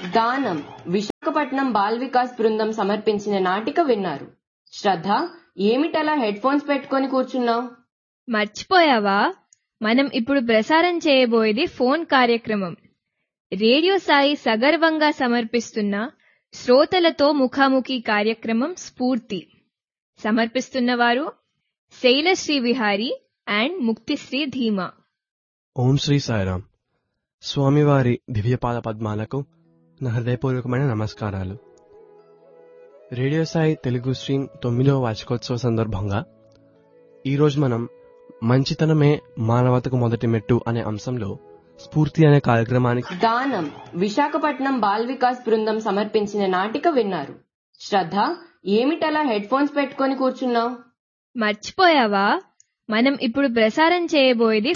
గానం విశాఖపట్నం బాల్ వికాస్ బృందం సమర్పించిన నాటిక విన్నారు శ్రద్ధ ఏమిటలా హెడ్ ఫోన్స్ పెట్టుకొని కూర్చున్నావు మర్చిపోయావా మనం ఇప్పుడు ప్రసారం చేయబోయేది ఫోన్ కార్యక్రమం రేడియో సాయి సగర్వంగా సమర్పిస్తున్న శ్రోతలతో ముఖాముఖి కార్యక్రమం స్ఫూర్తి సమర్పిస్తున్నవారు శైలశ్రీ విహారి అండ్ ముక్తిశ్రీ ధీమా ఓం శ్రీ సాయిరామ్ స్వామివారి దివ్యపాద పద్మాలకు నా హృదయపూర్వకమైన నమస్కారాలు రేడియో సాయి తెలుగు స్ట్రీమ్ తొమ్మిదవ వార్షికోత్సవ సందర్భంగా ఈరోజు మనం మంచితనమే మానవతకు మొదటి మెట్టు అనే అంశంలో స్ఫూర్తి అనే కార్యక్రమానికి గానం విశాఖపట్నం బాల్ వికాస్ బృందం సమర్పించిన నాటిక విన్నారు శ్రద్ధ ఏమిటలా హెడ్ ఫోన్స్ పెట్టుకొని కూర్చున్నావు మర్చిపోయావా మనం ఇప్పుడు ప్రసారం చేయబోయేది